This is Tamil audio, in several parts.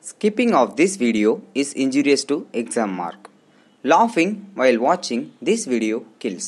Skipping of this video is injurious to exam mark. Laughing while watching this video kills.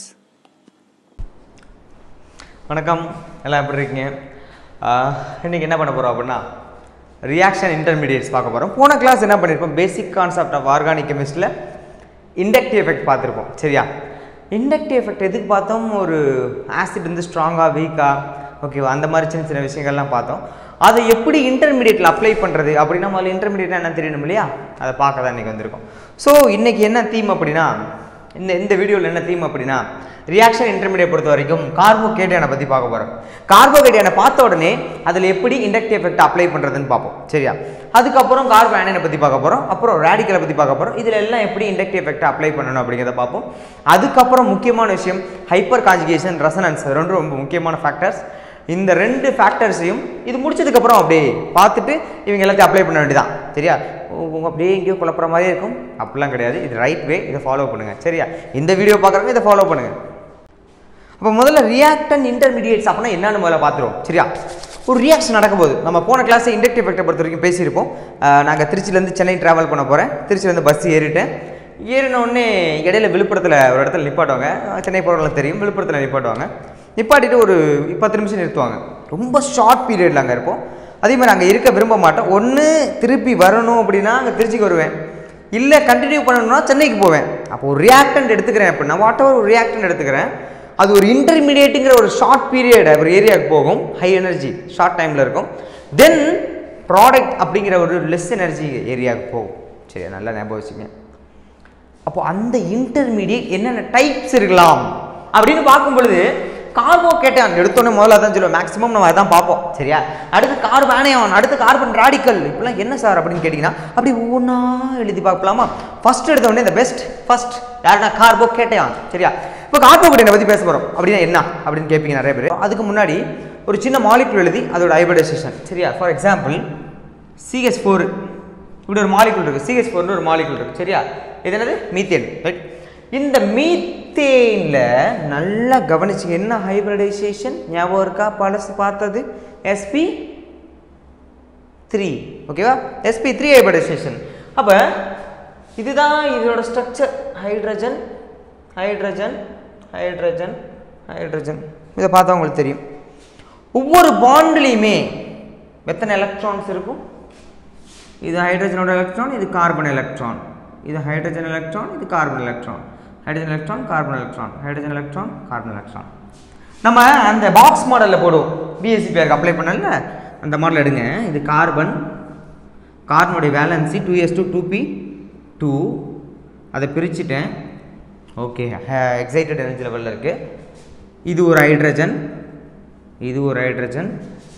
வணக்கம் எல்லாம் எப்படி இருக்கீங்க ஆஹ், இன்னைக்கு என்ன பண்ண போகிறோம் அப்படின்னா ரியாக்ஷன் இன்டர்மீடியட்ஸ் பார்க்க போகிறோம் போன கிளாஸ் என்ன பண்ணியிருப்போம் பேசிக் கான்செப்ட் ஆஃப் ஆர்கானிக் கெமிஸ்ட்ரியில் இண்டக்டிவ் எஃபெக்ட் பார்த்துருப்போம் சரியா இண்டக்டிவ் எஃபெக்ட் எதுக்கு பார்த்தோம் ஒரு ஆசிட் வந்து ஸ்ட்ராங்காக வீக்காக ஓகேவா அந்த மாதிரி சின்ன சின்ன விஷயங்கள்லாம் பார்த்தோம் அதை எப்படி இன்டர்மீடியட்டில் அப்ளை பண்ணுறது அப்படின்னா முதல்ல இன்டர்மீடியட்னா என்ன தெரியணும் இல்லையா அதை பார்க்க தான் இன்றைக்கி வந்திருக்கோம் ஸோ இன்றைக்கி என்ன தீம் அப்படின்னா இந்த இந்த வீடியோவில் என்ன தீம் அப்படின்னா ரியாக்ஷன் இன்டர்மீடியட் பொறுத்த வரைக்கும் கார்போகேட்டியனை பற்றி பார்க்க போகிறோம் கார்போகேட்டியனை பார்த்த உடனே அதில் எப்படி இண்டக்டிவ் எஃபெக்ட் அப்ளை பண்ணுறதுன்னு பார்ப்போம் சரியா அதுக்கப்புறம் கார்போ ஆனியனை பற்றி பார்க்க போகிறோம் அப்புறம் ரேடிக்கலை பற்றி பார்க்க போகிறோம் இதில் எல்லாம் எப்படி இண்டக்டிவ் எஃபெக்ட் அப்ளை பண்ணணும் அப்படிங்கிறத பார்ப்போம் அதுக்கப்புறம் முக்கியமான விஷயம் ஹைப்பர் கான்ஜுகேஷன் ரெசனன்ஸ் ரெண்டும் ரொம்ப முக்கியமான ஃபேக்டர்ஸ் இந்த ரெண்டு ஃபேக்டர்ஸையும் இது முடிச்சதுக்கப்புறம் அப்படியே பார்த்துட்டு இவங்க எல்லாத்தையும் அப்ளை பண்ண வேண்டியதான் சரியா உ- உங்க அப்படியே எங்கேயோ குழப்புற மாதிரி இருக்கும் அப்படிலாம் கிடையாது இது ரைட் வே இதை ஃபாலோ பண்ணுங்கள் சரியா இந்த வீடியோ பார்க்குறவங்க இதை ஃபாலோ பண்ணுங்கள் அப்போ முதல்ல ரியாக்டன் இன்டர்மீடியேட்ஸ் அப்படின்னா என்னன்னு முதல்ல பார்த்துருவோம் சரியா ஒரு ரியாக்ஷன் நடக்கும்போது நம்ம போன கிளாஸ் இண்டக்டிவ் எஃபெக்டை பொறுத்த வரைக்கும் பேசியிருப்போம் நாங்கள் திருச்சியிலேருந்து சென்னை ட்ராவல் பண்ண போகிறேன் திருச்சியிலேருந்து பஸ் ஏறிட்டேன் ஏறின உடனே இடையில விழுப்புரத்தில் ஒரு இடத்துல நிப்பாட்டுவாங்க சென்னை போகிறவங்களுக்கு தெரியும் விழுப்புரத்தில் நிப்பாட்டுவாங்க நிப்பாட்டிட்டு ஒரு பத்து நிமிஷம் நிறுத்துவாங்க ரொம்ப ஷார்ட் பீரியடில் அங்கே இருப்போம் அதே மாதிரி அங்கே இருக்க விரும்ப மாட்டோம் ஒன்று திருப்பி வரணும் அப்படின்னா அங்கே திருச்சிக்கு வருவேன் இல்லை கண்டினியூ பண்ணணும்னா சென்னைக்கு போவேன் அப்போ ஒரு ரியாக்டன்ட் எடுத்துக்கிறேன் அப்படின்னா வாட் எவர் ஒரு ரியாக்டன்ட் எடுத்துக்கிறேன் அது ஒரு இன்டர்மீடியேட்டுங்கிற ஒரு ஷார்ட் பீரியட் ஒரு ஏரியாவுக்கு போகும் ஹை எனர்ஜி ஷார்ட் டைமில் இருக்கும் தென் ப்ராடக்ட் அப்படிங்கிற ஒரு லெஸ் எனர்ஜி ஏரியாவுக்கு போகும் சரி நல்லா ஞாபகம் வச்சுங்க அப்போ அந்த இன்டர்மீடியட் என்னென்ன டைப்ஸ் இருக்கலாம் அப்படின்னு பார்க்கும் பொழுது கார்போ கேட்டான் எடுத்தோன்னே முதல்ல அதான் சொல்லுவோம் மேக்ஸிமம் நம்ம அதான் பார்ப்போம் சரியா அடுத்து கார்பானியான் அடுத்து கார்பன் ராடிக்கல் இப்படிலாம் என்ன சார் அப்படின்னு கேட்டிங்கன்னா அப்படி ஒவ்வொன்றா எழுதி பார்க்கலாமா ஃபர்ஸ்ட் எடுத்த உடனே இந்த பெஸ்ட் ஃபர்ஸ்ட் யாருன்னா கார்போ கேட்டான் சரியா இப்போ கார்போ கேட்டனை பற்றி பேச போகிறோம் அப்படின்னா என்ன அப்படின்னு கேட்பீங்க நிறைய பேர் அதுக்கு முன்னாடி ஒரு சின்ன மாலிகுல் எழுதி அதோட ஹைபிரிடைசேஷன் சரியா ஃபார் எக்ஸாம்பிள் சிஹெச் ஃபோர் இப்படி ஒரு மாலிகுல் இருக்குது சிஹெச் ஃபோர்னு ஒரு மாலிகுல் இருக்குது சரியா இது என்னது மீத்தேன் ரைட் இந்த மீத்தேனில் நல்லா கவனிச்சு என்ன ஹைபிரிடைசேஷன் ஞாபகம் இருக்கா பழசு பார்த்தது எஸ்பி த்ரீ ஓகேவா எஸ்பி த்ரீ ஹைபிரிடைசேஷன் அப்போ இதுதான் இதோட structure hydrogen hydrogen hydrogen hydrogen இதை பார்த்தா உங்களுக்கு தெரியும் ஒவ்வொரு பாண்ட்லேயுமே எத்தனை எலக்ட்ரான்ஸ் இருக்கும் இது ஹைட்ரஜனோட எலக்ட்ரான் இது கார்பன் எலக்ட்ரான் இது ஹைட்ரஜன் எலக்ட்ரான் இது carbon electron hydrogen electron carbon electron hydrogen electron carbon electron நம்ம அந்த பாக்ஸ் மாடலில் போடுவோம் பிஎஸ்சி பேருக்கு அப்ளை பண்ணல அந்த மாடல் எடுங்க இது கார்பன் கார்பனுடைய valency two s two two p two அதை பிரிச்சுட்டேன் ஓகே எக்ஸைட்டட் எனர்ஜி லெவலில் இருக்குது இது ஒரு ஹைட்ரஜன் இது ஒரு ஹைட்ரஜன்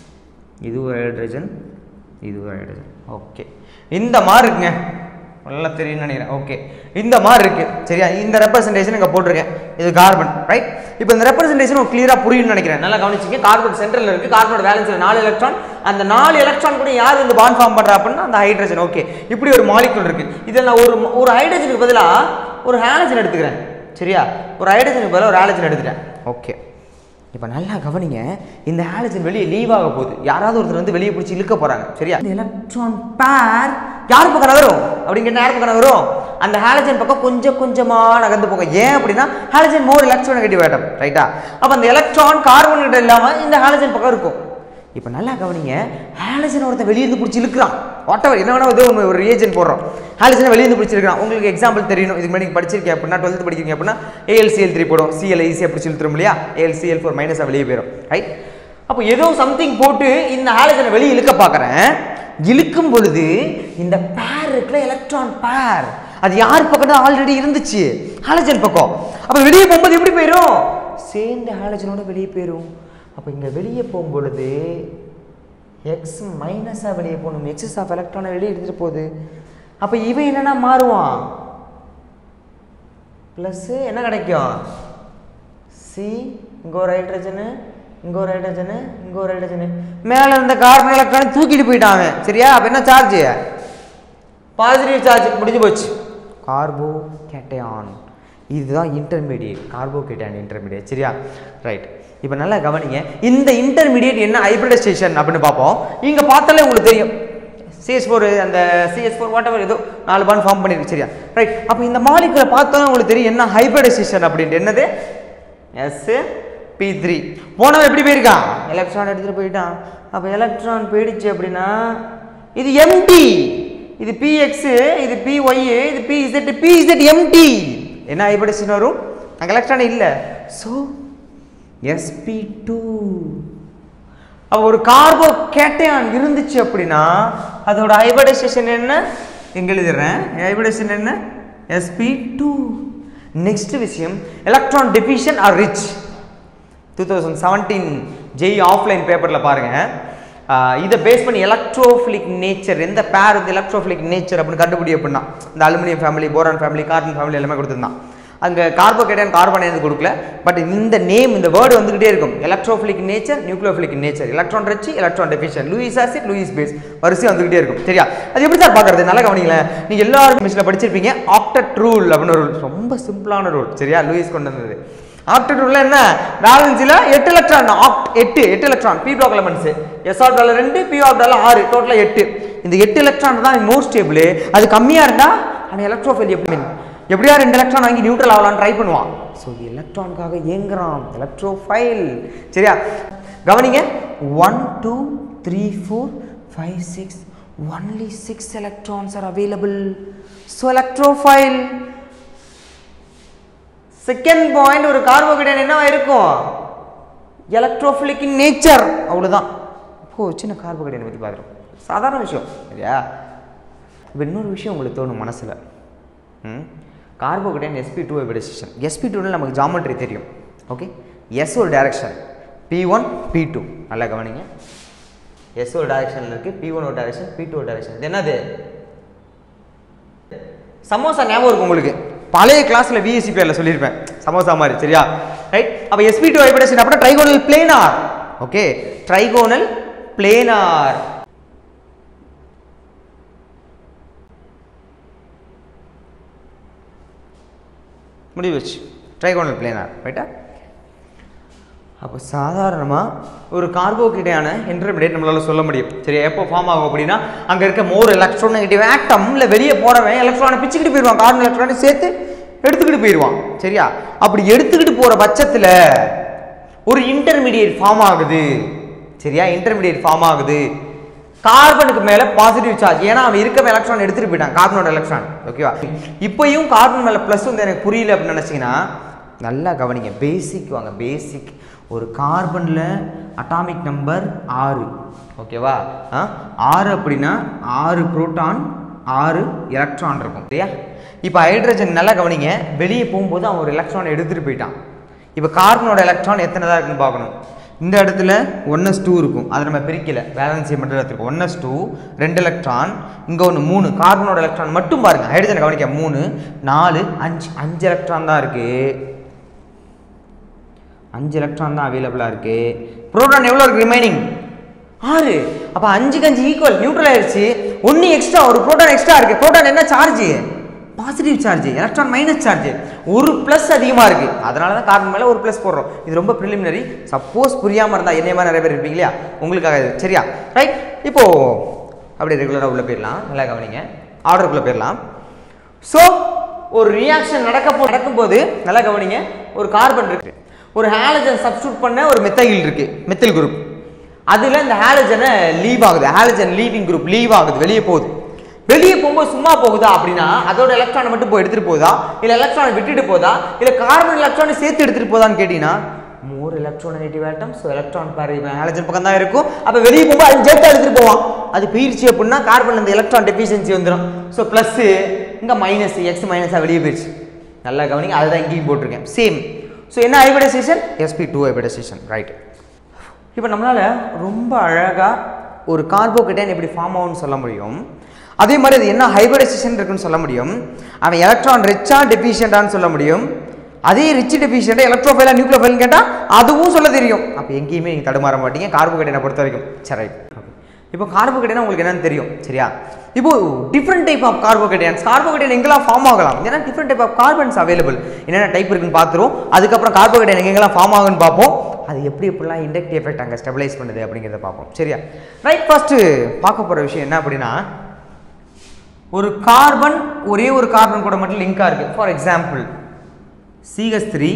இது ஒரு ஹைட்ரஜன் இது ஒரு ஹைட்ரஜன் ஓகே இந்த மாதிரி இருக்குங்க நல்லா தெரியும்னு நினைக்கிறேன் ஓகே இந்த மாதிரி இருக்கு சரியா இந்த ரெப்ரசன்டேஷன் இங்கே போட்டிருக்கேன் இது கார்பன் ரைட் இப்போ இந்த ரெப்ரசன்டேஷன் உங்களுக்கு கிளியராக புரியும்னு நினைக்கிறேன் நல்லா கவனிச்சிங்க கார்பன் சென்டரில் இருக்குது கார்பனோட வேலன்ஸில் நாலு எலக்ட்ரான் அந்த நாலு எலக்ட்ரான் கூட யார் இந்த பாண்ட் ஃபார்ம் பண்ணுறா அப்படின்னா அந்த ஹைட்ரஜன் ஓகே இப்படி ஒரு மாலிகுல் இருக்குது இதில் நான் ஒரு ஒரு ஹைட்ரஜனுக்கு பதிலாக ஒரு ஹாலஜன் எடுத்துக்கிறேன் சரியா ஒரு ஹைட்ரஜனுக்கு பதிலாக ஒரு ஹாலஜன் எடுத்துட்டேன் ஓகே இப்போ நல்லா கவனிங்க இந்த ஹாலஜன் வெளியே லீவ் ஆக போகுது யாராவது ஒருத்தர் வந்து வெளியே பிடிச்சி இழுக்க போறாங்க சரியா இந்த எலக்ட்ரான் பேர் யார் பக்கம் நகரும் அப்படின்னு கேட்டால் யார் பக்கம் நகரும் அந்த ஹாலஜன் பக்கம் கொஞ்சம் கொஞ்சமா நகர்ந்து போகும் ஏன் அப்படின்னா halogen more electron negative atom ரைட்டா அப்போ அந்த எலக்ட்ரான் கார்பன் கிட்ட இல்லாம இந்த ஹாலஜன் பக்கம் இருக்கும் இப்போ நல்லா கவனிங்க ஹாலஜன் ஒருத்தன் வெளியே இருந்து பிடிச்சி இழுக்கிறான் வாட் எவர் என்ன வேணா ஏதோ ஒன்று ஒரு ரியேஜன் போடுறோம் ஹாலஜனை வெளியே இருந்து பிடிச்சிருக்கான் உங்களுக்கு எக்ஸாம்பிள் தெரியணும் இதுக்கு முன்னாடி நீங்கள் படிச்சிருக்கீங்க அப்படின்னா டுவெல்த் படிக்கிறீங்க அப்படின்னா ஏஎல்சிஎல் த்ரீ போடும் சிஎல் ஈஸியாக பிடிச்சி இழுத்துரும் இல்லையா ஏஎல்சிஎல் ஃபோர் மைனஸாக வெளியே போயிடும் ரைட் அப்போ ஏதோ சம்திங் போட்டு இந்த ஹாலஜனை வெளியே இழுக்க பார்க்குறேன் இழுக்கும் பொழுது இந்த பேர் இருக்குல்ல எலக்ட்ரான் பேர் அது யார் பக்கம் தான் ஆல்ரெடி இருந்துச்சு ஹாலஜன் பக்கம் அப்போ வெளியே போகும்போது எப்படி போயிடும் சேர்ந்த ஹாலஜனோட வெளியே போயிடும் அப்போ இங்கே வெளியே போகும்பொழுது எக்ஸ் மைனஸாக வெளியே போகணும் எக்ஸஸ் ஆஃப் எலக்ட்ரானை வெளியே எடுத்துகிட்டு போகுது அப்போ இவன் என்னன்னா மாறுவான் ப்ளஸ்ஸு என்ன கிடைக்கும் சி இங்கே ஒரு ஹைட்ரஜனு இங்கே ஒரு ஹைட்ரஜனு இங்கே ஒரு ஹைட்ரஜனு மேலே இருந்த கார்பன் எலக்ட்ரானை தூக்கிட்டு போயிட்டான் அவன் சரியா அப்போ என்ன சார்ஜ் பாசிட்டிவ் சார்ஜ் முடிஞ்சு போச்சு கார்போ கேட்டையான் இதுதான் இன்டர்மீடியட் கார்போ கேட்டையான் இன்டர்மீடியட் சரியா ரைட் இப்போ நல்லா கவனிங்க இந்த இன்டர்மீடியட் என்ன ஹைபிரிடைசேஷன் அப்படின்னு பார்ப்போம் இங்கே பார்த்தாலே உங்களுக்கு தெரியும் சிஎஸ் ஃபோர் அந்த சிஎஸ் ஃபோர் வாட் ஏதோ நாலு பாண்ட் ஃபார்ம் பண்ணிருக்கு சரியா ரைட் அப்போ இந்த மாலிகுலை பார்த்தோன்னா உங்களுக்கு தெரியும் என்ன ஹைபிரிடைசேஷன் அப்படின்ட்டு என்னது எஸ் பி த்ரீ போனவன் எப்படி போயிருக்கான் எலக்ட்ரான் எடுத்துகிட்டு போயிட்டான் அப்போ எலக்ட்ரான் போயிடுச்சு அப்படின்னா இது எம்டி இது பிஎக்ஸ் இது பிஒய் இது பிஇசட் பிஇசட் எம்டி என்ன ஹைபிரிடைசேஷன் வரும் அங்கே எலக்ட்ரான் இல்லை ஸோ எஸ்பி டூ அப்போ ஒரு கார்போ கேட்டையான் இருந்துச்சு அப்படின்னா அதோட ஹைபிரிடைசேஷன் என்ன எங்க எழுதிடுறேன் ஹைபிரிடைசேஷன் என்ன எஸ்பி டூ நெக்ஸ்ட் விஷயம் electron deficient or rich two thousand seventeen JEE offline பேப்பரில் பாருங்கள் இதை பேஸ் பண்ணி எலக்ட்ரோஃபிலிக் நேச்சர் எந்த பேர் வந்து எலக்ட்ரோஃபிலிக் நேச்சர் அப்படின்னு கண்டுபிடி அப்படின்னா இந்த aluminium family boron family carbon family எல்லாமே கொடுத்துருந்தான் அங்கே கார்போகேட்டன் கார்பன் எது கொடுக்கல பட் இந்த நேம் இந்த வேர்டு வந்துகிட்டே இருக்கும் electrophilic nature nucleophilic nature electron rich electron deficient Lewis acid Lewis base வரிசை வந்துகிட்டே இருக்கும் சரியா அது எப்படி சார் பார்க்கறது நல்லா கவனிங்களேன் நீங்கள் எல்லாரும் மிஷினில் படிச்சிருப்பீங்க ஆக்டட் ரூல் அப்படின்னு ஒரு ரூல் ரொம்ப சிம்பிளான ரூல் சரியா லூயிஸ் கொண்டு வந்தது ஆக்டட் ரூல்ல என்ன வேலன்சில எட்டு எலக்ட்ரான் ஆக்ட் எட்டு எட்டு electron p block elements s orbital ரெண்டு பி ஆஃப் டாலர் ஆறு டோட்டலா எட்டு இந்த எட்டு எலக்ட்ரான் தான் மோஸ்ட் ஸ்டேபிள் அது கம்மியா இருந்தா அவன் எலக்ட்ரோஃபைல் எப்படி எப்படியா ரெண்டு எலக்ட்ரான் வாங்கி நியூட்ரல் ஆகலாம்னு ட்ரை பண்ணுவான் ஸோ எலக்ட்ரானுக்காக ஏங்குறான் எலக்ட்ரோஃபைல் சரியா கவனிங்க one two three four five six only six electrons are available so electrophile second point ஒரு கார்போகேட்டன் என்னவா இருக்கும் எலக்ட்ரோஃபிலிக் இன் நேச்சர் அவ்வளோதான் இப்போ சின்ன கார்போகேட்டன் பற்றி பார்க்குறோம் சாதாரண விஷயம் சரியா இப்போ இன்னொரு விஷயம் உங்களுக்கு தோணும் மனசில் ம் carbocation sp two hybridization sp டூவில் நமக்கு ஜாமெட்ரி தெரியும் ஓகே எஸ் ஒரு direction p one p two நல்லா கவனிங்க எஸ் ஒரு டைரக்ஷனில் இருக்குது பி ஒன் ஒரு டைரக்ஷன் பி டூ ஒரு டைரக்ஷன் இது என்னது சமோசா ஞாபகம் இருக்கும் உங்களுக்கு பழைய கிளாஸ்ல விஎஸ்சி பேர்ல சொல்லியிருப்பேன் சமோசா மாதிரி சரியா ரைட் அப்ப எஸ்பி டூ ஹைபிரிடேஷன் அப்படின்னா trigonal planar okay trigonal planar முடிவுச்சு ட்ரைகோனல் பிளேனார் ரைட்டா அப்போ சாதாரணமாக ஒரு கார்போகேட்டையான இன்டர்மீடியட் நம்மளால சொல்ல முடியும் சரி எப்போ ஃபார்ம் ஆகும் அப்படின்னா அங்கே இருக்க மோர் எலக்ட்ரான் நெகட்டிவ் ஆட்டம்ல வெளியே போறவன் எலக்ட்ரானை பிச்சுக்கிட்டு போயிடுவான் கார்பன் எலக்ட்ரானை சேர்த்து எடுத்துக்கிட்டு போயிடுவான் சரியா அப்படி எடுத்துக்கிட்டு போகிற பட்சத்தில் ஒரு இன்டர்மீடியட் ஃபார்ம் ஆகுது சரியா இன்டர்மீடியட் ஃபார்ம் ஆகுது கார்பனுக்கு மேல பாசிட்டிவ் சார்ஜ் ஏன்னா அவன் இருக்க எலக்ட்ரான் எடுத்துட்டு போயிட்டான் கார்பனோட எலக்ட்ரான் ஓகேவா இப்பயும் கார்பன் மேல ப்ளஸ் வந்து எனக்கு புரியல அப்படின்னு நினைச்சீங்கன்னா நல்லா கவனிங்க பேசிக் வாங்க பேசிக் ஒரு கார்பனில் அட்டாமிக் நம்பர் ஆறு ஓகேவா ஆ ஆறு அப்படின்னா ஆறு புரோட்டான் ஆறு எலக்ட்ரான் இருக்கும் சரியா இப்போ ஹைட்ரஜன் நல்லா கவனிங்க வெளியே போகும்போது அவன் ஒரு எலக்ட்ரான் எடுத்துகிட்டு போயிட்டான் இப்போ கார்பனோட எலக்ட்ரான் எத்தனை தான் இருக்குன்னு பார்க்கணும் இந்த இடத்துல ஒன் எஸ் டூ இருக்கும் அதை நம்ம பிரிக்கல வேலன்சி மட்டும் எடுத்துருக்கோம் ஒன் எஸ் டூ ரெண்டு எலக்ட்ரான் இங்கே ஒன்று மூணு கார்பனோட எலக்ட்ரான் மட்டும் பாருங்கள் ஹைட்ரஜனை கவனிக்க மூணு நாலு அஞ்சு அஞ்சு எலக்ட்ரான் தான் இருக்குது அஞ்சு எலக்ட்ரான் தான் அவைலபிளாக இருக்குது ப்ரோட்டான் எவ்வளோ இருக்குது ரிமைனிங் ஆறு அப்போ அஞ்சுக்கு அஞ்சு ஈக்குவல் நியூட்ரல் ஆயிடுச்சு ஒன்று எக்ஸ்ட்ரா ஒரு ப்ரோட்டான் எக்ஸ்ட்ரா இருக்குது ப்ரோட்டான் என்ன charge positive charge electron minus charge ஒரு ப்ளஸ் அதிகமாக இருக்குது அதனால தான் கார்பன் மேலே ஒரு ப்ளஸ் போடுறோம் இது ரொம்ப ப்ரிலிமினரி சப்போஸ் புரியாமல் இருந்தால் என்னைய மாதிரி நிறைய பேர் இருப்பீங்க இல்லையா உங்களுக்காக இது சரியா ரைட் இப்போது அப்படியே ரெகுலராக உள்ளே போயிடலாம் நல்லா கவனிங்க ஆர்டருக்குள்ளே போயிடலாம் ஸோ ஒரு ரியாக்ஷன் நடக்க போ நடக்கும்போது நல்லா கவனிங்க ஒரு கார்பன் இருக்கு ஒரு ஹாலஜன் சப்ஸ்டியூட் பண்ண ஒரு மெத்தைல் இருக்கு மெத்தில் குரூப் அதில் இந்த ஹாலஜனை லீவ் ஆகுது ஹாலஜன் லீவிங் குரூப் லீவ் ஆகுது வெளியே போகுது வெளியே போகும்போது சும்மா போகுதா அப்படின்னா அதோட எலக்ட்ரானை மட்டும் போய் எடுத்துட்டு போகுதா இல்லை எலக்ட்ரானை விட்டுட்டு போதா இல்லை கார்பன் எலக்ட்ரானை சேர்த்து எடுத்துட்டு போதான்னு கேட்டீங்கன்னா more electronegative atom so electron பாரு ஹாலஜன் பக்கம் தான் இருக்கும் அப்போ வெளியே போகும்போது அது சேர்த்து எடுத்துட்டு போவான் அது போயிடுச்சு அப்படின்னா கார்பன் அந்த எலக்ட்ரான் டெஃபிஷியன்சி வந்துடும் ஸோ ப்ளஸ்ஸு இங்கே மைனஸ் எக்ஸ் மைனஸாக வெளியே போயிடுச்சு நல்லா கவனிங்க அதுதான் இங்கேயும் போட்டிருக்கேன் சேம் ஸோ என்ன hybridization sp two hybridization right இப்போ நம்மளால் ரொம்ப அழகாக ஒரு கார்போகேட்டன் எப்படி ஃபார்ம் ஆகும்னு சொல்ல முடியும் அதே மாதிரி அது என்ன ஹைபிரிடைசேஷன் இருக்குன்னு சொல்ல முடியும் அவன் எலக்ட்ரான் ரிச்சா டெஃபிஷியண்டான்னு சொல்ல முடியும் அதே ரிச் டெஃபிஷியண்டா எலக்ட்ரோஃபைலா நியூக்ளியோஃபைல்னு கேட்டால் அதுவும் சொல்ல தெரியும் அப்போ எங்கேயுமே நீங்கள் தடுமாற மாட்டீங்க கார்போகேட்டனை பொறுத்த வரைக்கும் சரி ரைட் இப்போ கார்போகேட்டன் உங்களுக்கு என்னன்னு தெரியும் சரியா இப்போ different type of carbocations carbocation எங்கெல்லாம் ஃபார்ம் ஆகலாம் ஏன்னா different type of carbons available என்னென்ன டைப் இருக்குன்னு பார்த்துருவோம் அதுக்கப்புறம் கார்போகேட்டன் எங்கெல்லாம் ஃபார்ம் ஆகுன்னு பார்ப்போம் அது எப்படி எப்படிலாம் இண்டக்டிவ் எஃபெக்ட் அங்கே ஸ்டெபிலைஸ் பண்ணுது அப்படிங்கிறத பார்ப்போம் சரியா ரைட் ஃபஸ்ட்டு பார்க்க போகிற விஷயம் என்ன அப்படின்னா ஒரு கார்பன் ஒரே ஒரு கார்பன் கூட மட்டும் லிங்காக இருக்குது for example CH three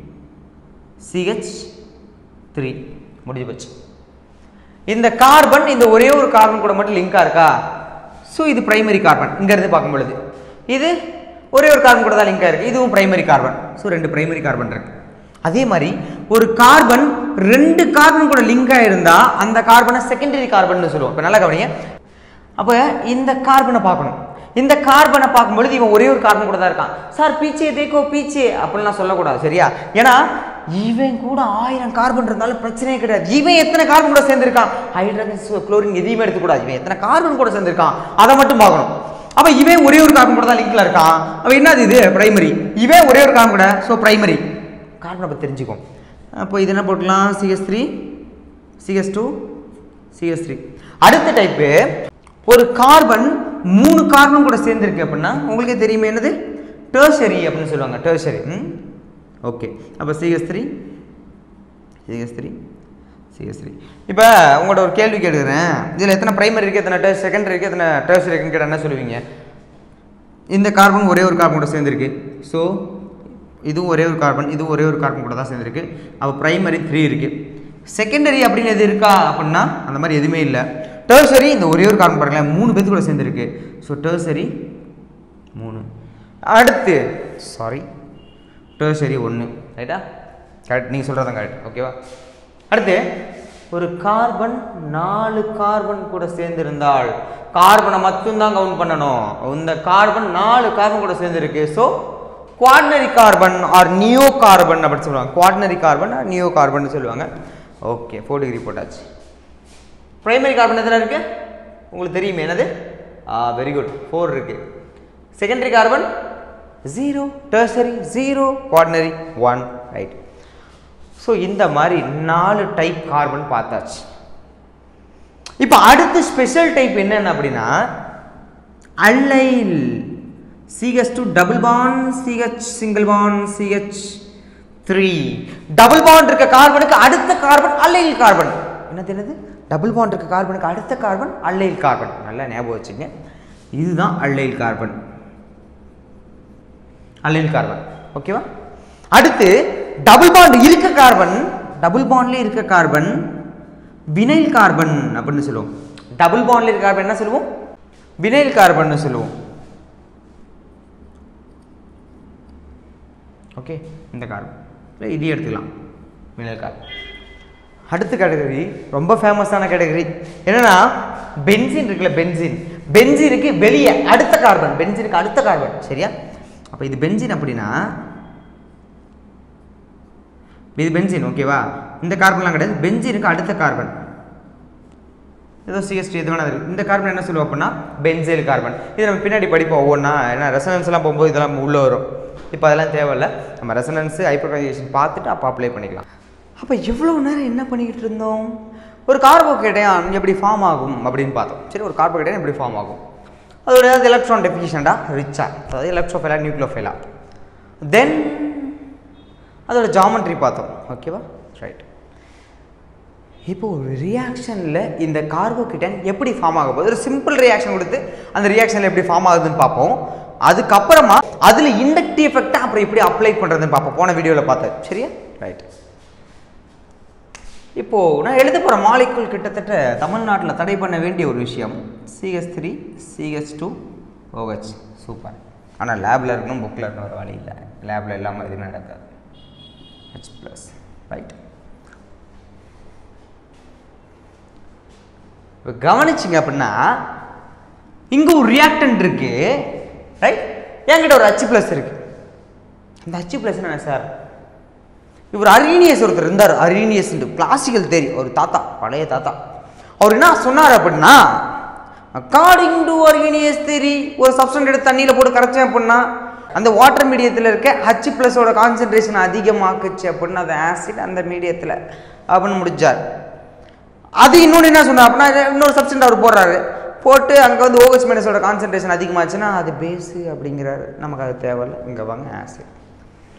CH three முடிஞ்சு போச்சு இந்த கார்பன் இந்த ஒரே ஒரு கார்பன் கூட மட்டும் லிங்காக இருக்கா ஸோ இது பிரைமரி கார்பன் இங்கேருந்து பார்க்கும் பொழுது இது ஒரே ஒரு கார்பன் கூட தான் லிங்காக இருக்குது இதுவும் பிரைமரி கார்பன் ஸோ ரெண்டு பிரைமரி கார்பன் இருக்கு அதே மாதிரி ஒரு கார்பன் ரெண்டு கார்பன் கூட லிங்காக இருந்தால் அந்த கார்பனை செகண்டரி கார்பன் சொல்லுவோம் இப்போ நல்லா கவனிங்க அப்போ இந்த கார்பனை பார்க்கணும் இந்த கார்பனை பார்க்கும்பொழுது இவன் ஒரே ஒரு கார்பன் கூட தான் இருக்கான் சார் பீச்சே தேக்கோ பீச்சே அப்படிலாம் சொல்லக்கூடாது சரியா ஏன்னா இவன் கூட ஆயிரம் கார்பன் இருந்தாலும் பிரச்சனையே கிடையாது இவன் எத்தனை கார்பன் கூட சேர்ந்திருக்கான் ஹைட்ரஜன் குளோரின் எதையுமே எடுத்துக்கூடாது இவன் எத்தனை கார்பன் கூட சேர்ந்திருக்கான் அதை மட்டும் பார்க்கணும் அப்போ இவன் ஒரே ஒரு கார்பன் கூட தான் லிங்க்ல இருக்கான் அப்போ என்னது இது பிரைமரி இவன் ஒரே ஒரு கார்பன் கூட ஸோ பிரைமரி கார்பன் அப்போ தெரிஞ்சுக்கும் அப்போ இது என்ன போட்டுக்கலாம் CS three CS two CS three அடுத்த டைப்பு ஒரு கார்பன் மூணு கார்பன் கூட சேர்ந்துருக்கு அப்படின்னா உங்களுக்கே தெரியுமே என்னது டேர்சரி அப்படின்னு சொல்லுவாங்க டேர்சரி ம் ஓகே அப்போ CS three CS three CS three இப்போ உங்கள்ட்ட ஒரு கேள்வி கேட்குறேன் இதில் எத்தனை பிரைமரி இருக்குது எத்தனை டே செகண்டரி இருக்குது எத்தனை டேர்சரி இருக்குன்னு கேட்டால் என்ன சொல்லுவீங்க இந்த கார்பன் ஒரே ஒரு கார்பன் கூட சேர்ந்துருக்கு ஸோ இதுவும் ஒரே ஒரு கார்பன் இதுவும் ஒரே ஒரு கார்பன் கூட தான் சேர்ந்துருக்கு அப்போ பிரைமரி த்ரீ இருக்குது செகண்டரி அப்படின்னு எது இருக்கா அப்படின்னா அந்த மாதிரி எதுவுமே இல்லை டேர்சரி இந்த ஒரே ஒரு கார்பன் பாருங்களேன் மூணு பேத்து கூட சேர்ந்துருக்கு ஸோ டேர்சரி மூணு அடுத்து சாரி டேர்சரி ஒன்று ரைட்டா கரெக்ட் நீங்கள் சொல்கிறது தான் கரெக்ட் ஓகேவா அடுத்து ஒரு கார்பன் நாலு கார்பன் கூட சேர்ந்திருந்தால் கார்பனை மட்டும்தான் கவுண்ட் பண்ணணும் இந்த கார்பன் நாலு கார்பன் கூட சேர்ந்துருக்கு so quaternary carbon or neo carbon அப்படின்னு சொல்லுவாங்க quaternary carbon or neo carbon சொல்லுவாங்க ஓகே ஃபோர் டிகிரி போட்டாச்சு பிரைமரி கார்பன் எத்தனை இருக்கு உங்களுக்கு தெரியுமே என்னது வெரி குட் ஃபோர் இருக்கு secondary carbon zero tertiary zero quaternary one right so இந்த மாதிரி நாலு டைப் கார்பன் பார்த்தாச்சு இப்போ அடுத்து ஸ்பெஷல் டைப் என்னென்ன அப்படின்னா allyl CH two double bond CH single bond CH three double bond இருக்க கார்பனுக்கு அடுத்த கார்பன் அல்லைல் கார்பன் என்ன தெரியுது டபுள் பாண்ட் இருக்க கார்பனுக்கு அடுத்த கார்பன் அல்லைல் கார்பன் நல்லா ஞாபகம் வச்சுங்க இதுதான் அல்லைல் கார்பன் அல்லைல் கார்பன் ஓகேவா அடுத்து டபுள் பாண்ட் இருக்க கார்பன் டபுள் பாண்ட்ல இருக்க கார்பன் வினைல் கார்பன் அப்படின்னு சொல்லுவோம் டபுள் பாண்ட்ல இருக்க கார்பன் என்ன சொல்லுவோம் வினைல் கார்பன் சொல்லுவோம் ஓகே இந்த கார்பன் இல்லை இதையும் எடுத்துக்கலாம் வினைல் கார்பன் அடுத்த கேட்டகரி ரொம்ப ஃபேமஸான கேட்டகரி என்னன்னா பென்சின் இருக்குல்ல பென்சின் பென்சினுக்கு வெளியே அடுத்த கார்பன் பென்சினுக்கு அடுத்த கார்பன் சரியா அப்போ இது பென்சின் அப்படின்னா இது பென்சின் ஓகேவா இந்த கார்பன்லாம் கிடையாது பென்சினுக்கு அடுத்த கார்பன் ஏதோ சிஎஸ்டி எது வேணா இருக்கு இந்த கார்பன் என்ன சொல்லுவோம் அப்படின்னா பென்சைல் கார்பன் இது நம்ம பின்னாடி படிப்போம் ஒவ்வொன்றா ஏன்னா ரெசனன்ஸ் எல்லாம் போகும்போது இதெல்லாம் உள்ளே வரும் இப்போ அதெல்லாம் தேவையில்ல நம்ம ரெசனன்ஸ் ஹைப்பர்கைசேஷன் பார்த்துட்டு அப்போ அப்ளை பண்ணிக்கலாம் அப்போ எவ்வளோ நேரம் என்ன பண்ணிக்கிட்டு இருந்தோம் ஒரு கார்போகேட்டையான் எப்படி ஃபார்ம் ஆகும் அப்படின்னு பார்த்தோம் சரி ஒரு கார்போகேட்டையான் எப்படி ஃபார்ம் ஆகும் அதோட ஏதாவது எலக்ட்ரான் டெஃபிஷியண்டா ரிச்சா அதாவது எலக்ட்ரோஃபைலா நியூக்ளியோஃபைலா தென் அதோட ஜாமெட்ரி பார்த்தோம் ஓகேவா ரைட் இப்போ ஒரு ரியாக்ஷனில் இந்த கார்போகிட்டன் எப்படி ஃபார்ம் ஆக போகுது ஒரு சிம்பிள் ரியாக்ஷன் கொடுத்து அந்த ரியாக்ஷனில் எப்படி ஃபார்ம் ஆகுதுன்னு பார்ப்போம் அதுக்கப்புறமா அதில் இண்டக்டிவ் எஃபெக்டை அப்புறம் எப்படி அப்ளை பண்ணுறதுன்னு பார்ப்போம் போன வீடியோவில் பார்த்தேன் சரியா ரைட் இப்போது நான் எழுத போகிற மாலிக்குள் கிட்டத்தட்ட தமிழ்நாட்டில் தடை பண்ண வேண்டிய ஒரு விஷயம் CH three CH two OH super ஆனால் லேபில் இருக்கணும் புக்கில் இருக்கணும் ஒரு வழி இல்லை லேபில் இல்லாமல் எதுவுமே நடக்காது ஹெச் ப்ளஸ் ரைட் இப்போ கவனிச்சிங்க அப்படின்னா இங்கே ஒரு ரியாக்டன்ட் இருக்கு ரைட் என்கிட்ட ஒரு ஹச் ப்ளஸ் இருக்கு இந்த ஹச் ப்ளஸ் என்ன சார் இவர் அரியனியஸ் ஒருத்தர் இருந்தார் அரியனியஸ் கிளாசிக்கல் தேரி ஒரு தாத்தா பழைய தாத்தா அவர் என்ன சொன்னார் அப்படின்னா அக்கார்டிங் டு அரியனியஸ் தேரி ஒரு சப்ஸ்டன்ட் எடுத்து தண்ணியில் போட்டு கரைச்சேன் அப்படின்னா அந்த வாட்டர் மீடியத்தில் இருக்க ஹச் ப்ளஸோட கான்சன்ட்ரேஷன் அதிகமாக்குச்சு அப்படின்னு அது ஆசிட் அந்த மீடியத்தில் அப்படின்னு முடிச்சார் அது இன்னொன்று என்ன சொன்னார் அப்படின்னா இன்னொரு சப்ஸ்டன்ட் அவர் போடுறாரு போட்டு அங்கே வந்து ஓகஸ் மைனஸோட கான்சன்ட்ரேஷன் அதிகமாச்சுன்னா அது பேஸு அப்படிங்கிறாரு நமக்கு அது தேவையில்ல இங்கே வாங்க ஆசிட்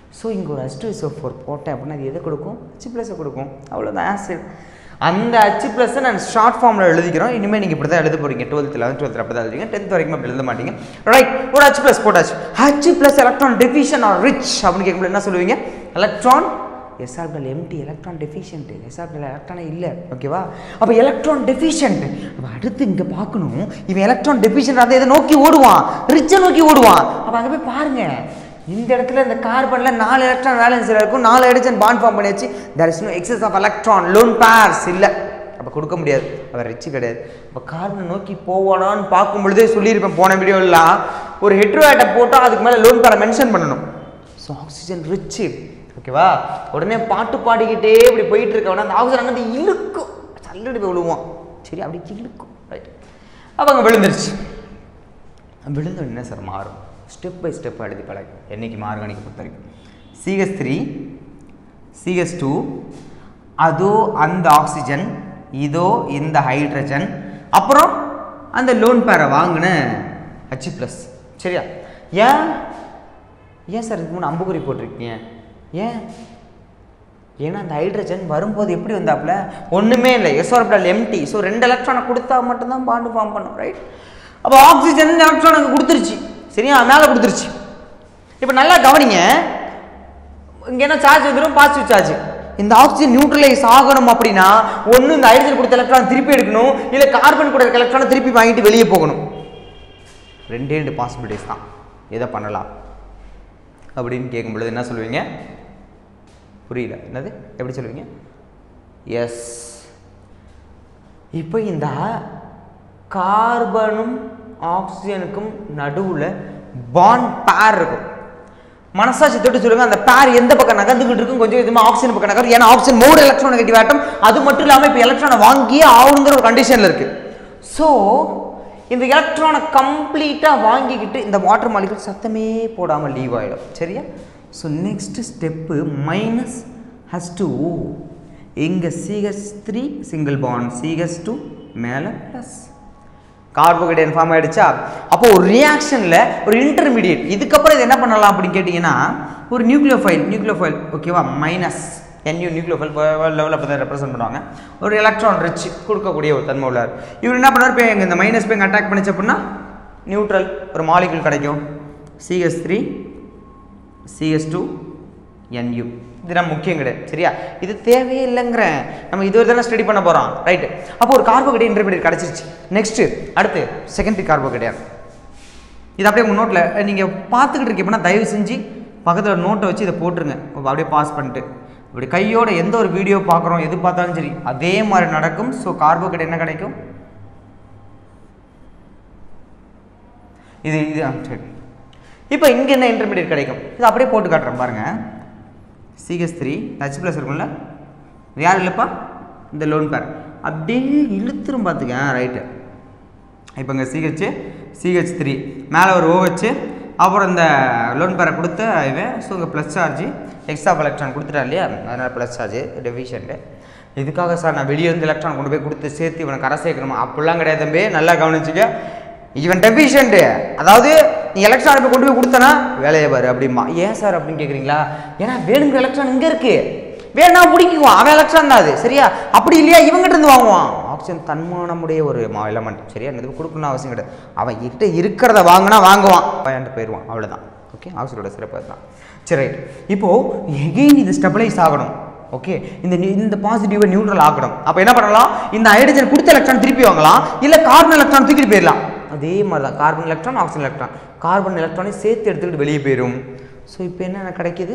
ஸோ இங்கே ஒரு ஹச் டூ எஸ்ஓ ஃபோர் போட்டேன் அப்படின்னா அது எதை கொடுக்கும் ஹச் ப்ளஸை கொடுக்கும் அவ்வளோதான் ஆசிட் அந்த ஹச் ப்ளஸ்ஸை நான் ஷார்ட் ஃபார்மில் எழுதிக்கிறோம் இனிமேல் நீங்கள் இப்படி தான் எழுத போகிறீங்க டுவெல்த் லெவன்த் டுவெல்த் அப்படி தான் எழுதுவீங்க டென்த் வரைக்கும் அப்படி எழுத மாட்டீங்க ரைட் ஒரு ஹச் ப்ளஸ் போட்டாச்சு H plus electron deficient or rich அப்படின்னு கேட்கும்போது என்ன சொல்லுவீங்க electron s orbital empty electron deficient s orbital எலக்ட்ரானே இல்லை ஓகேவா அப்போ எலக்ட்ரான் டெஃபிஷியன்ட் அப்போ அடுத்து இங்கே பார்க்கணும் இவன் எலக்ட்ரான் டெஃபிஷியன்ட் அதை இதை நோக்கி ஓடுவான் ரிச்சை நோக்கி ஓடுவான் அப்போ அங்கே போய் பாருங்க இந்த இடத்துல இந்த கார்பனில் நாலு எலக்ட்ரான் வேலன்ஸில் இருக்கும் நாலு ஹைட்ரஜன் பாண்ட் ஃபார்ம் பண்ணியாச்சு there is no excess of electron lone pairs இல்லை அப்போ கொடுக்க முடியாது அவர் ரிச்சு கிடையாது அப்போ கார்பனை நோக்கி போவானான்னு பார்க்கும் பொழுதே சொல்லியிருப்பேன் போன வீடியோலாம் ஒரு ஹெட்ரோஆட்டை போட்டால் அதுக்கு மேலே லோன் பேரை மென்ஷன் பண்ணணும் ஸோ ஆக்சிஜன் ரிச்சு ஓகேவா உடனே பாட்டு பாடிக்கிட்டே இப்படி போயிட்டு இருக்கவனா அந்த ஆக்சிஜன் அங்கே இழுக்கும் சல்லடி போய் விழுவான் சரி அப்படி இழுக்கும் ரைட் அப்போ அங்கே விழுந்துருச்சு விழுந்த என்ன சார் மாறும் ஸ்டெப் பை ஸ்டெப் எழுதி பழகு என்னைக்கு மார்கானிக்க பொறுத்த வரைக்கும் சிஎஸ் த்ரீ சிஎஸ் டூ அதோ அந்த ஆக்சிஜன் இதோ இந்த ஹைட்ரஜன் அப்புறம் அந்த லோன் பேரை வாங்கின ஹச் ப்ளஸ் சரியா ஏன் ஏன் சார் இதுக்கு முன்னே அம்புக்குறி போட்டிருக்கீங்க ஏன் ஏன்னா அந்த ஹைட்ரஜன் வரும்போது எப்படி வந்தாப்புல ஒன்றுமே இல்லை எஸ்ஆர்பிடல் எம்டி ஸோ ரெண்டு எலக்ட்ரானை கொடுத்தா மட்டும்தான் பாண்டு ஃபார்ம் பண்ணும் ரைட் அப்போ ஆக்சிஜன் எலக்ட்ரான் அங்கே கொடுத்துருச்சு சரியா மேலே கொடுத்துருச்சு இப்போ நல்லா கவனிங்க இங்கே என்ன சார்ஜ் வந்துடும் பாசிட்டிவ் சார்ஜ் இந்த ஆக்சிஜன் நியூட்ரலைஸ் ஆகணும் அப்படின்னா ஒன்று இந்த ஹைட்ரஜன் கொடுத்த எலக்ட்ரான் திருப்பி எடுக்கணும் இல்லை கார்பன் கொடுத்த எலக்ட்ரானை திருப்பி வாங்கிட்டு வெளியே போகணும் ரெண்டே ரெண்டு பாசிபிலிட்டிஸ் தான் எதை பண்ணலாம் அப்படின்னு கேட்கும் பொழுது என்ன சொல்லுவீங்க புரியல என்னது எப்படி சொல்லுவீங்க எஸ் இப்போ இந்த கார்பனும் ஆக்சிஜனுக்கும் நடுவில் பாண்ட் பேர் இருக்கும் மனசாட்சி தொட்டு சொல்லுங்க அந்த பேர் எந்த பக்கம் நகர்ந்துகிட்டு இருக்கும் கொஞ்சம் இதுமா ஆக்சிஜன் பக்கம் நகரும் ஏன்னா oxygen more electron negative atom அது மட்டும் இல்லாமல் இப்போ எலக்ட்ரானை வாங்கியே ஆகணுங்கிற ஒரு கண்டிஷனில் இருக்கு ஸோ இந்த எலக்ட்ரானை கம்ப்ளீட்டாக வாங்கிக்கிட்டு இந்த வாட்டர் மாலிகுல் சத்தமே போடாமல் லீவ் ஆகிடும் சரியா so next step minus HS two இங்கே CH three single bond CH two மேலே ப்ளஸ் கார்போஹைட்ரேட் ஃபார்ம் ஆயிடுச்சா அப்போ ஒரு ரியாக்ஷனில் ஒரு இன்டர்மீடியட் இதுக்கப்புறம் இது என்ன பண்ணலாம் அப்படின்னு கேட்டிங்கன்னா ஒரு நியூக்ளியோஃபைல் நியூக்ளியோஃபைல் ஓகேவா மைனஸ் என்யூ நியூக்ளியோஃபைல் வேர்ல்ட் லெவலில் அப்போ தான் ரெப்ரசென்ட் பண்ணுவாங்க ஒரு எலக்ட்ரான் ரிச் கொடுக்கக்கூடிய ஒரு தன்மை உள்ளார் இவர் என்ன பண்ணார் இப்போ எங்கள் இந்த மைனஸ் போய் அட்டாக் பண்ணிச்சு அப்படின்னா நியூட்ரல் ஒரு மாலிகுல் கிடைக்கும் CS three CS two Nu இது நம்ம முக்கியம் கிடையாது சரியா இது தேவையே இல்லைங்கிறேன் நம்ம இது தானே ஸ்டடி பண்ண போகிறோம் ரைட்டு அப்போ ஒரு கார்போஹைட்ரேட் இன்டர்மீடியட் கிடச்சிருச்சு நெக்ஸ்ட்டு அடுத்து செகண்டரி கார்போஹைட்ரேட் இது அப்படியே உங்கள் நோட்டில் நீங்கள் பார்த்துக்கிட்டு இருக்கீங்கன்னா தயவு செஞ்சு பக்கத்தில் நோட்டை வச்சு இதை போட்டுருங்க அப்படியே பாஸ் பண்ணிட்டு இப்படி கையோட எந்த ஒரு வீடியோ பார்க்குறோம் எது பார்த்தாலும் சரி அதே மாதிரி நடக்கும் ஸோ கார்போஹைட்ரேட் என்ன கிடைக்கும் இது இது ஆ, சரி இப்போ இங்கே என்ன இன்டர்மீடியட் கிடைக்கும் இது அப்படியே போட்டு காட்டுறேன் பாருங்கள் சிஹெச் த்ரீ ஹச் ப்ளஸ் இருக்கும்ல இது யார் இல்லைப்பா இந்த லோன் பேர் அப்படியே இழுத்துரும் பார்த்துக்க ரைட்டு இப்போ இங்கே சிஹெச் சிஹெச் த்ரீ மேலே ஒரு OH அப்புறம் இந்த லோன் பேரை கொடுத்த இவன் ஸோ இங்கே ப்ளஸ் சார்ஜ் எக்ஸ்ட்ரா எலக்ட்ரான் கொடுத்துட்டா இல்லையா அதனால் ப்ளஸ் சார்ஜ் டெஃபிஷியன்ட்டு இதுக்காக சார் நான் வெளியே இருந்து எலக்ட்ரான் கொண்டு போய் கொடுத்து சேர்த்து இவனை கரை சேர்க்கணுமா அப்படிலாம் கிடையாது தம்பி நல்லா கவனிச்சுக்க இவன் டெஃபிஷியன்ட்டு அதாவது நீ எலக்ட்ரான் இப்போ கொண்டு போய் கொடுத்தனா வேலையை பாரு அப்படிம்பா ஏன் சார் அப்படின்னு கேட்குறீங்களா ஏன்னா வேணுங்கிற எலக்ட்ரான் இங்கே இருக்கு வேணா பிடிக்குவான் அவன் எலக்ட்ரான் தான் அது சரியா அப்படி இல்லையா இவங்கிட்ட இருந்து வாங்குவான் ஆக்சிஜன் தன்மானமுடைய ஒரு எலமெண்ட் சரியா இது கொடுக்கணும் அவசியம் கிடையாது அவன் கிட்ட இருக்கிறத வாங்கினா வாங்குவான் பயன்ட்டு போயிடுவான் அவ்வளோதான் ஓகே ஆக்சிஜனோட சிறப்பு தான் சரி ரைட் இப்போது எகெயின் இது ஸ்டெபிளைஸ் ஆகணும் ஓகே இந்த நி- இந்த பாசிட்டிவை நியூட்ரல் ஆக்கணும் அப்போ என்ன பண்ணலாம் இந்த ஹைட்ரஜன் கொடுத்த எலக்ட்ரான் திருப்பி வாங்கலாம் இல்லை கார்பன் எலக்ட்ரான் தூக்கிட்டு போயிடலாம் அதே மாதிரி தான் carbon electron oxygen electron carbon எலக்ட்ரானை சேர்த்து எடுத்துக்கிட்டு வெளியே போயிடும் ஸோ இப்போ என்ன கிடைக்குது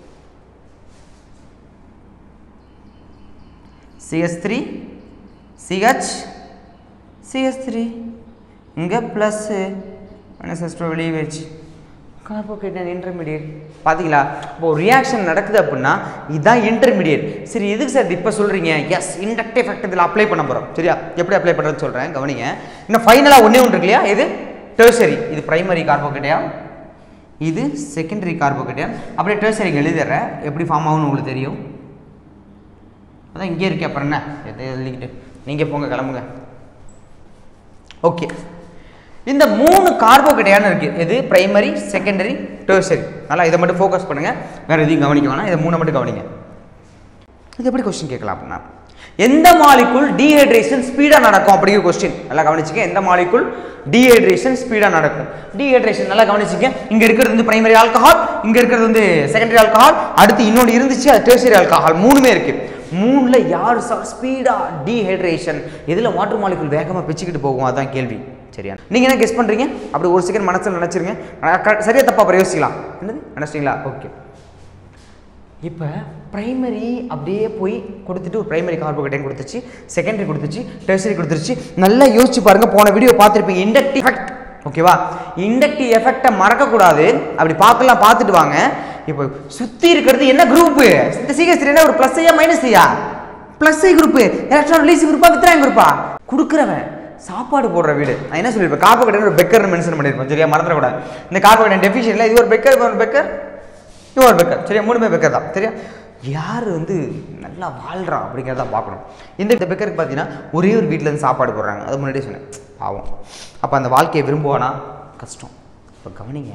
CS three CH CS three இங்கே ப்ளஸ்ஸு மைனஸ் எஸ் டூ வெளியே வச்சு கார்போஹைட்ரேட் இன்டர்மீடியட் பார்த்தீங்களா இப்போ ரியாக்ஷன் நடக்குது அப்படின்னா இதுதான் இன்டர்மீடியட் சரி எதுக்கு சார் இப்போ சொல்கிறீங்க எஸ் இண்டக்டிவ் எஃபெக்ட் இதில் அப்ளை பண்ண போகிறோம் சரியா எப்படி அப்ளை பண்ணுறதுன்னு சொல்கிறேன் கவனிங்க இன்னும் ஃபைனலாக ஒன்றே ஒன்று இருக்கு இல்லையா இது டெர்சரி இது பிரைமரி கார்போஹைட்ரேட்டா இது செகண்டரி கார்போஹைட்ரேட் அப்படியே டெர்சரி எழுதிடுறேன் எப்படி ஃபார்ம் ஆகும்னு உங்களுக்கு தெரியும் அதான் இங்கே இருக்கே அப்புறம் என்ன எதை எழுதிக்கிட்டு நீங்கள் போங்க கிளம்புங்க ஓகே இந்த மூணு கார்போகேட்டையான இருக்கு எது பிரைமரி செகண்டரி டெர்சரி நல்லா இதை மட்டும் ஃபோக்கஸ் பண்ணுங்க வேற எதையும் கவனிக்க வேணாம் இதை மூணை மட்டும் கவனிங்க இது எப்படி கொஸ்டின் கேட்கலாம் அப்படின்னா எந்த மாலிக்குள் டீஹைட்ரேஷன் ஸ்பீடாக நடக்கும் அப்படிங்கிற கொஸ்டின் நல்லா கவனிச்சுக்க எந்த மாலிக்குள் டீஹைட்ரேஷன் ஸ்பீடாக நடக்கும் டீஹைட்ரேஷன் நல்லா கவனிச்சுக்க இங்கே இருக்கிறது வந்து பிரைமரி ஆல்கஹால் இங்கே இருக்கிறது வந்து செகண்டரி ஆல்கஹால் அடுத்து இன்னொன்று இருந்துச்சு அது டெர்சரி ஆல்கஹால் மூணுமே இருக்கு மூணுல யார் ஸ்பீடாக டீஹைட்ரேஷன் எதில் வாட்டர் மாலிக்குள் வேகமாக பிச்சுக்கிட்டு போகும் அதான் கேள்வி சரியா நீங்கள் என்ன கெஸ் பண்ணுறீங்க அப்படி ஒரு செகண்ட் மனசில் நினச்சிருங்க சரியா தப்பா அப்புறம் யோசிக்கலாம் என்னது நினச்சிங்களா ஓகே இப்போ பிரைமரி அப்படியே போய் கொடுத்துட்டு ஒரு பிரைமரி கார்போகேட்டைன் கொடுத்துச்சு செகண்டரி கொடுத்துச்சு டெர்சரி கொடுத்துருச்சு நல்லா யோசிச்சு பாருங்க போன வீடியோ பார்த்துருப்பீங்க இண்டக்டிவ் எஃபெக்ட் ஓகேவா இண்டக்டிவ் எஃபெக்டை மறக்கக்கூடாது அப்படி பார்க்கலாம் பார்த்துட்டு வாங்க இப்போ சுற்றி இருக்கிறது என்ன குரூப்பு இந்த சீக்கிரம் என்ன ஒரு ப்ளஸ் ஐயா மைனஸ் ஐயா plus I group electron release குரூப்பா வித்ராங் குரூப்பா கொடுக்குறவன் சாப்பாடு போடுற வீடு நான் என்ன சொல்லியிருப்பேன் கார்போகேட்டன் ஒரு பெக்கர்னு மென்ஷன் பண்ணியிருப்பேன் சரியா மறந்துடக்கூடாது இந்த கார்போகேட்டன் டெஃபிஷியன்ல இது ஒரு பெக்கர் இது ஒரு பெக்கர் இவன் ஒரு பெக்கர் சரியா மூணுமே பெக்கர் தான் சரியா யார் வந்து நல்லா வாழ்கிறான் அப்படிங்கிறத பார்க்கணும் இந்த இந்த பெக்கருக்கு பார்த்தீங்கன்னா ஒரே ஒரு வீட்டில் இருந்து சாப்பாடு போடுறாங்க அது முன்னாடியே சொன்னேன் பாவம் அப்போ அந்த வாழ்க்கையை விரும்புவானா கஷ்டம் இப்போ கவனிங்க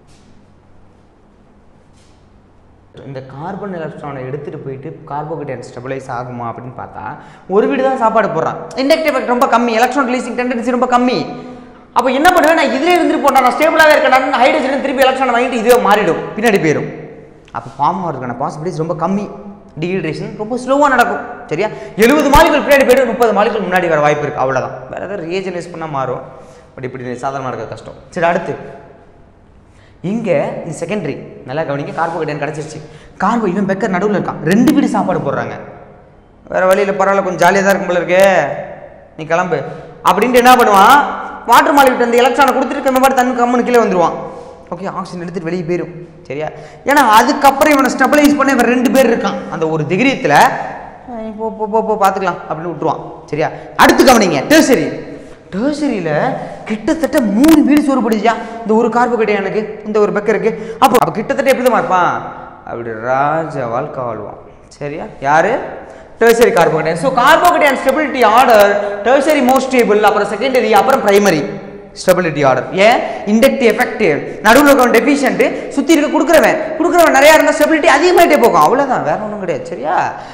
இந்த கார்பன் எலக்ட்ரானை எடுத்துகிட்டு போயிட்டு கார்போகேட்டன் ஸ்டெபிளைஸ் ஆகுமா அப்படின்னு பார்த்தா ஒரு வீடு தான் சாப்பாடு போடுறான் இண்டக்டிவ் எஃபெக்ட் ரொம்ப கம்மி எலக்ட்ரான் ரிலீசிங் டெண்டன்சி ரொம்ப கம்மி அப்போ என்ன பண்ணுவேன் நான் இதிலே இருந்துட்டு போட்டா நான் ஸ்டேபிளாகவே இருக்கேன் ஹைட்ரஜன் திருப்பி எலக்ட்ரான் வாங்கிட்டு இதுவே மாறிடும் பின்னாடி போயிடும் அப்போ ஃபார்ம் ஆகிறதுக்கான பாசிபிலிட்டிஸ் ரொம்ப கம்மி டீஹைட்ரேஷன் ரொம்ப ஸ்லோவாக நடக்கும் சரியா எழுபது மாலிகள் பின்னாடி போயிட்டு முப்பது மாலிகள் முன்னாடி வர வாய்ப்பு இருக்குது அவ்வளோதான் வேறு ஏதாவது ரியேஜன் யூஸ் பண்ணால் மாறும் பட் இப்படி சாதாரணமாக இருக்கிறது கஷ்டம் சரி அடுத்து இங்கே இது செகண்டரி நல்லா கவனிங்க கார்போஹைட்ரேட் கிடச்சிருச்சு கார்போ இவன் பெக்கர் நடுவில் இருக்கான் ரெண்டு வீடு சாப்பாடு போடுறாங்க வேறு வழியில் பரவாயில்ல கொஞ்சம் ஜாலியாக தான் இருக்கும் போல இருக்கே நீ கிளம்பு அப்படின்ட்டு என்ன பண்ணுவான் வாட்டர் மாலிகிட்ட அந்த எலக்ட்ரானை கொடுத்துட்டு இந்த மாதிரி தண்ணி கம்முன்னு கீழே வந்துருவான் ஓகே ஆக்சிஜன் எடுத்துட்டு வெளியே போயிடும் சரியா ஏன்னா அதுக்கப்புறம் இவனை ஸ்டெபிளைஸ் பண்ண இவன் ரெண்டு பேர் இருக்கான் அந்த ஒரு திகிரியத்தில் போ போ போ போ பார்த்துக்கலாம் அப்படின்னு விட்டுருவான் சரியா அடுத்து கவனிங்க டேர்சரி டேர்சரியில் கிட்டத்தட்ட மூணு வீடு சோறு பிடிச்சா இந்த ஒரு கார்போகேட்டைன் எனக்கு இந்த ஒரு பெக்கருக்கு அப்போ அப்போ கிட்டத்தட்ட எப்படி தான் இருப்பான் அப்படி ராஜாவால் வாழ்வான் சரியா யாரு tertiary carbocation so carbocation stability order tertiary most stable அப்புறம் செகண்டரி அப்புறம் பிரைமரி ஸ்டெபிலிட்டி ஆர்டர் ஏன் இண்டக்டிவ் எஃபெக்டிவ் நடுவில் இருக்கவன் டெஃபிஷியன்ட் சுற்றி இருக்க கொடுக்குறவன் கொடுக்குறவன் நிறையா இருந்தால் ஸ்டெபிலிட்டி அதிகமாகிட்டே போகும் அவ்வளோதான் வேற ஒன்றும் கிடையாது சரியா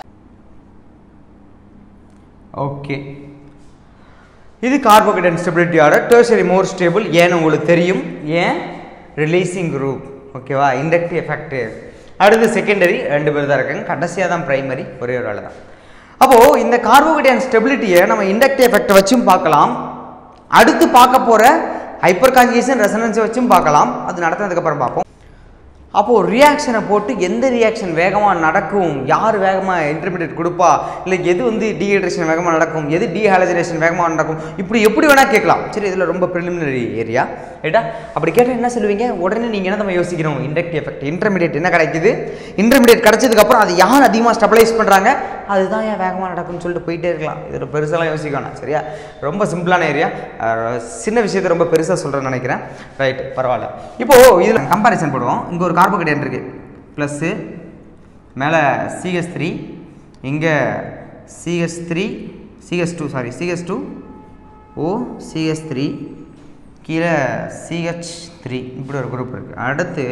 ஓகே இது carbocation stability order tertiary more stable ஏன்னு உங்களுக்கு தெரியும் ஏன் ரிலீசிங் குரூப் ஓகேவா இண்டக்டிவ் எஃபெக்டிவ் அடுத்து செகண்டரி ரெண்டு பேர் தான் இருக்காங்க கடைசியாக தான் பிரைமரி ஒரே ஒரு ஆள் தான் அப்போது இந்த கார்போகேட்டன் ஸ்டெபிலிட்டியை நம்ம இண்டக்டிவ் எஃபெக்டை வச்சும் பார்க்கலாம் அடுத்து பார்க்க போகிற ஹைப்பர் கான்ஜியேஷன் ரெசனன்ஸை வச்சும் பார்க்கலாம் அது நடத்தினதுக்கப்புறம் பார்ப்போம் அப்போது ரியாக்ஷனை போட்டு எந்த ரியாக்ஷன் வேகமாக நடக்கும் யார் வேகமாக இன்டர்மீடியட் கொடுப்பா இல்லை எது வந்து டீஹைட்ரேஷன் வேகமாக நடக்கும் எது டீஹாலஜரேஷன் வேகமாக நடக்கும் இப்படி எப்படி வேணால் கேட்கலாம் சரி இதில் ரொம்ப ப்ரிலிமினரி ஏரியா ரைட்டா அப்படி கேட்டால் என்ன சொல்லுவீங்க உடனே நீங்கள் என்ன நம்ம யோசிக்கணும் இண்டக்ட் எஃபெக்ட் இன்டர்மீடியட் என்ன கிடைக்குது இன்டர்மீடியட் கிடைச்சதுக்கப்புறம் அது யார் அதிகமாக ஸ்டெபிளைஸ் பண்ணுறாங்க அதுதான் ஏன் வேகமாக நடக்கும்னு சொல்லிட்டு போயிட்டே இருக்கலாம் இதில் பெருசாலாம் யோசிக்க வேணாம் சரியா ரொம்ப சிம்பிளான ஏரியா சின்ன விஷயத்தை ரொம்ப பெருசாக சொல்கிறேன்னு நினைக்கிறேன் ரைட் பரவாயில்ல இப்போது இதில் கம்பாரிசன் போடுவோம் இங்கே ஒரு கார்போகேட்டன் இருக்குது ப்ளஸ்ஸு மேலே சிஎஸ் த்ரீ இங்கே CS three CS two sorry CS two O CS three கீழே சிஹெச் த்ரீ இப்படி ஒரு குரூப் இருக்குது அடுத்து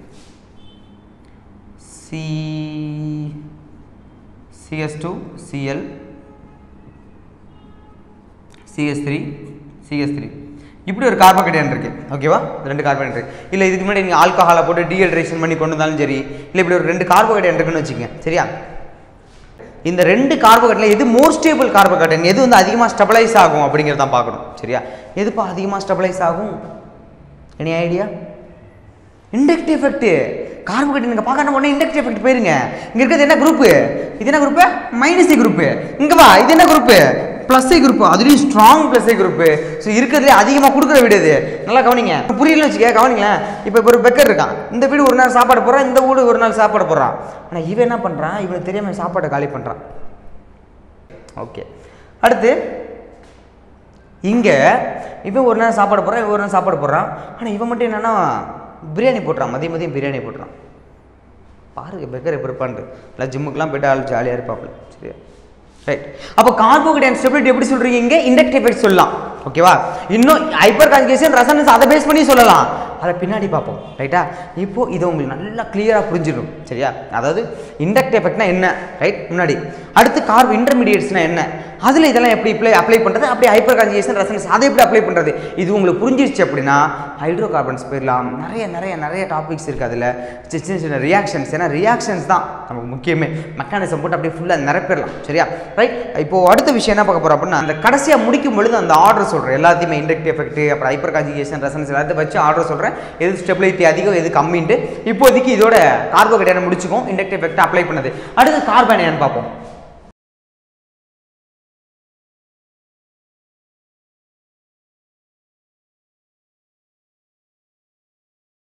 C CS two CL CS three CS three இப்படி ஒரு கார்போகேட்டன் இருக்கு ஓகேவா ரெண்டு கார்போகேட்டன் இருக்கு இல்லை இதுக்கு முன்னாடி நீங்கள் ஆல்கஹாலை போட்டு டீஹைட்ரேஷன் பண்ணி கொண்டு வந்தாலும் சரி இல்லை இப்படி ஒரு ரெண்டு கார்போகேட்டன் இருக்குன்னு வச்சுக்கோங்க சரியா இந்த ரெண்டு கார்போகேட்டில் எது மோர் ஸ்டேபிள் கார்போகேட்டன் எது வந்து அதிகமாக ஸ்டெபிளைஸ் ஆகும் அப்படிங்கிறத தான் பார்க்கணும் சரியா எதுப்பா அதிகமாக ஸ்டெபிளைஸ் ஆகும் any idea inductive effect carbocation நீங்கள் பார்க்கணும் உடனே இண்டக்டிவ் எஃபெக்ட் போயிருங்க இங்கே இருக்கிறது என்ன குரூப்பு இது என்ன குரூப்பு மைனஸ் சி குரூப்பு இங்கே வா இது என்ன குரூப்பு ப்ளஸ் ஐ குரூப் அதுலேயும் strong plus I group so இருக்கிறதுலே அதிகமாக கொடுக்குற வீடு இது நல்லா கவனிங்க புரியல வச்சுக்க கவனிங்களேன் இப்போ இப்போ ஒரு பெக்கர் இருக்கான் இந்த வீடு ஒரு நாள் சாப்பாடு போடுறான் இந்த வீடு ஒரு நாள் சாப்பாடு போடுறான் ஆனால் இவன் என்ன பண்ணுறான் இவனுக்கு தெரியாமல் சாப்பாடை காலி பண்ணுறான் ஓகே அடுத்து இங்கே இவன் ஒரு நேரம் சாப்பாடு போடுறான் இவன் ஒரு நேரம் சாப்பாடு போடுறான் ஆனால் இவன் மட்டும் என்னன்னா பிரியாணி போட்டுறான் மதியம் மதியம் பிரியாணி போட்டுறான் பாருங்க பெக்கர் எப்படி இருப்பான்ட்டு இல்லை ஜிம்முக்கெலாம் போய்ட்டு ஆள் ஜாலியாக இருப்பாப்புல சரியா ரைட் அப்போ கார்போகேட் அண்ட் ஸ்டெபிலிட்டி எப்படி சொல்றீங்க இங்கே இண்டக்ட் எஃபெக்ட் சொல்லலாம் ஓகேவா இன்னும் ஹைப்பர் கான்ஜுகேஷன் ரெசனன்ஸ் அதை பேஸ் பண்ணி சொல்லலாம் அதை பின்னாடி பார்ப்போம் ரைட்டா இப்போ இது உங்களுக்கு நல்லா கிளியராக புரிஞ்சிடும் சரியா அதாவது இண்டக்ட் எஃபெக்ட்னா என்ன ரைட் முன்னாடி அடுத்து கார்ப் இன்டர்மீடியட்ஸ்னா என்ன அதில் இதெல்லாம் எப்படி அப்ளை அப்ளை பண்ணுறது அப்படி ஹைப்பர் கான்ஜுகேஷன் ரெசனன்ஸ் அதை எப்படி அப்ளை பண்ணுறது இது உங்களுக்கு புரிஞ்சிருச்சு அப்படின்னா ஹைட்ரோ கார்பன்ஸ் போயிடலாம் நிறைய நிறைய நிறைய டாபிக்ஸ் இருக்குது அதில் சின்ன சின்ன ரியாக்ஷன்ஸ் ஏன்னா ரியாக்ஷன்ஸ் தான் நமக்கு முக்கியமே மெக்கானிசம் போட்டு அப்படியே ஃபுல்லாக நிரப்பிடலாம் சரியா ரைட் இப்போ அடுத்த விஷயம் என்ன பார்க்க போகிறோம் அப்படின்னா அந்த கடைசியாக முடிக்கும் பொழுது அந்த ஆர்டர் சொல்கிறேன் எல்லாத்தையுமே இண்டக்ட் எஃபெக்ட் அப்புறம் ஹைப்பர் கான்ஜுகேஷன் ரெசனன்ஸ் எல்லாத்தையும் வச்சு ஆர்டர் சொல்கிறேன் எது ஸ்டெபிலிட்டி அதிகம் எது கம்மின்ட்டு இப்போதைக்கு இதோட கார்போகேட்டான முடிச்சுக்கும் இண்டக்ட் எஃபெக்ட் அப்ளை பண்ணது அடுத்து கார்பன் என்னன்னு பார்ப்போம்